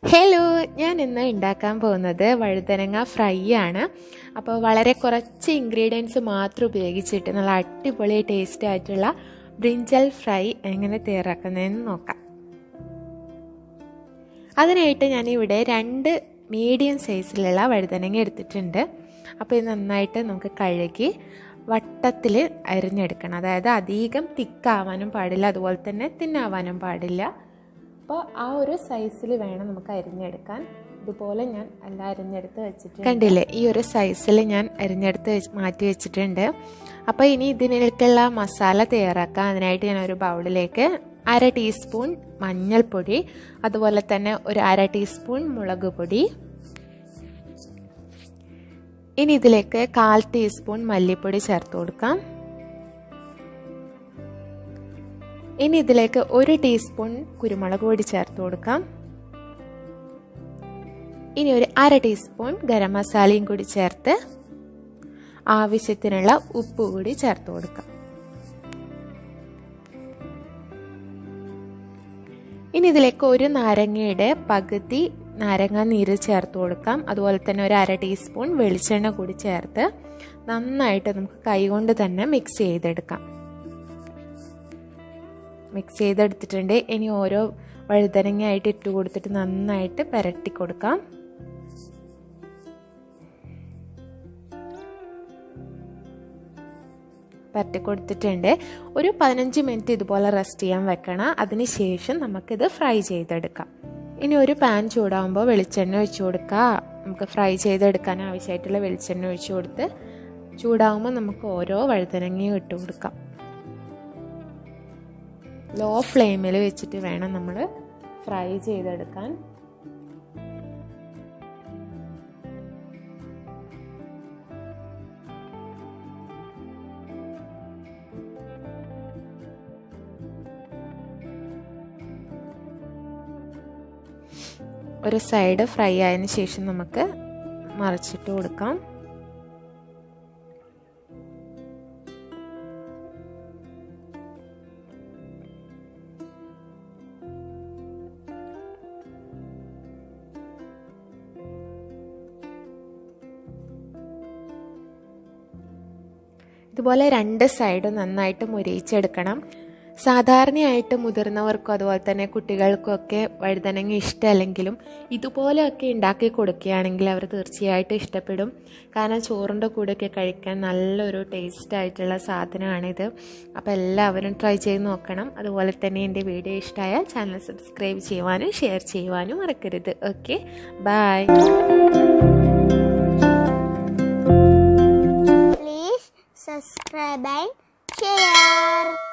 Hello ഞാൻ ഇന്ന് ഉണ്ടാക്കാൻ പോകുന്നത് വഴുതനങ്ങ ഫ്രൈ ആണ് അപ്പോൾ വളരെ കുറച്ച് ഇൻഗ്രീഡിയൻസ് മാത്രം ഉപയോഗിച്ചിട്ട് നല്ല അടിപൊളി ടേസ്റ്റ് ആയിട്ടുള്ള ബ്രിഞ്ചൽ ഫ്രൈ എങ്ങനെ തയ്യാറാക്കുന്നതെന്ന് നോക്കാം അതിനായിട്ട് ഞാനിവിടെ രണ്ട് മീഡിയം സൈസിലുള്ള വഴുതനങ്ങ എടുത്തിട്ടുണ്ട് അപ്പോൾ ഇത് നന്നായിട്ട് നമുക്ക് കഴുകി വട്ടത്തിൽ അരിഞ്ഞെടുക്കണം അതായത് അധികം തിക്കാവാനും പാടില്ല അതുപോലെ തന്നെ തിന്നാവാനും പാടില്ല അപ്പോൾ ആ ഒരു സൈസിൽ വേണം നമുക്ക് അരിഞ്ഞെടുക്കാൻ ഇതുപോലെ ഞാൻ എല്ലാം അരിഞ്ഞെടുത്ത് വെച്ചിട്ടുണ്ട് കണ്ടില്ലേ ഈ ഒരു സൈസിൽ ഞാൻ അരിഞ്ഞെടുത്ത് മാറ്റി വെച്ചിട്ടുണ്ട് അപ്പോൾ ഇനി ഇതിലേക്കുള്ള മസാല തയ്യാറാക്കാം അതിനായിട്ട് ഞാൻ ഒരു ബൗളിലേക്ക് അര ടീസ്പൂൺ മഞ്ഞൾപ്പൊടി അതുപോലെ തന്നെ ഒരു അര ടീസ്പൂൺ മുളക് പൊടി ഇനി ഇതിലേക്ക് കാൽ ടീസ്പൂൺ മല്ലിപ്പൊടി ചേർത്ത് കൊടുക്കാം ഇനി ഇതിലേക്ക് ഒരു ടീസ്പൂൺ കുരുമുളക് പൊടി ചേർത്ത് കൊടുക്കാം ഇനി ഒരു അര ടീസ്പൂൺ ഗരം മസാലയും കൂടി ചേർത്ത് ആവശ്യത്തിനുള്ള ഉപ്പ് കൂടി ചേർത്ത് കൊടുക്കാം ഇനി ഇതിലേക്ക് ഒരു നാരങ്ങയുടെ പകുതി നാരങ്ങ നീര് ചേർത്ത് കൊടുക്കാം അതുപോലെ തന്നെ ഒരു അര ടീസ്പൂൺ വെളിച്ചെണ്ണ കൂടി ചേർത്ത് നന്നായിട്ട് നമുക്ക് കൈകൊണ്ട് തന്നെ മിക്സ് ചെയ്തെടുക്കാം മിക്സ് ചെയ്തെടുത്തിട്ടുണ്ട് ഇനി ഓരോ വഴുതനങ്ങയായിട്ട് ഇട്ട് കൊടുത്തിട്ട് നന്നായിട്ട് പുരട്ടി കൊടുക്കാം പരട്ടി കൊടുത്തിട്ടുണ്ട് ഒരു പതിനഞ്ച് മിനിറ്റ് ഇതുപോലെ റെസ്റ്റ് ചെയ്യാൻ വെക്കണം അതിനുശേഷം നമുക്കിത് ഫ്രൈ ചെയ്തെടുക്കാം ഇനി ഒരു പാൻ ചൂടാകുമ്പോൾ വെളിച്ചെണ്ണ ഒഴിച്ചു കൊടുക്കുക നമുക്ക് ഫ്രൈ ചെയ്തെടുക്കാൻ ആവശ്യമായിട്ടുള്ള വെളിച്ചെണ്ണ ഒഴിച്ചു കൊടുത്ത് ചൂടാകുമ്പോൾ നമുക്ക് ഓരോ വഴുതനങ്ങയും ഇട്ട് കൊടുക്കാം ലോ ഫ്ലെയിമിൽ വെച്ചിട്ട് വേണം നമ്മൾ ഫ്രൈ ചെയ്തെടുക്കാൻ ഒരു സൈഡ് ഫ്രൈ ആയതിനു ശേഷം നമുക്ക് മറിച്ചിട്ട് കൊടുക്കാം ഇതുപോലെ രണ്ട് സൈഡും നന്നായിട്ട് മുരിയിച്ചെടുക്കണം സാധാരണയായിട്ട് മുതിർന്നവർക്കും അതുപോലെ തന്നെ കുട്ടികൾക്കും ഒക്കെ വഴുതനങ്ങ ഇഷ്ടമല്ലെങ്കിലും ഇതുപോലെയൊക്കെ ഉണ്ടാക്കി കൊടുക്കുകയാണെങ്കിൽ അവർ തീർച്ചയായിട്ടും ഇഷ്ടപ്പെടും കാരണം ചോറിൻ്റെ കൂടെയൊക്കെ കഴിക്കാൻ നല്ലൊരു ടേസ്റ്റ് ആയിട്ടുള്ള സാധനമാണിത് അപ്പോൾ എല്ലാവരും ട്രൈ ചെയ്ത് നോക്കണം അതുപോലെ തന്നെ എൻ്റെ വീഡിയോ ഇഷ്ടമായാൽ ചാനൽ സബ്സ്ക്രൈബ് ചെയ്യുവാനും ഷെയർ ചെയ്യുവാനും മറക്കരുത് okay bye Please subscribe and share.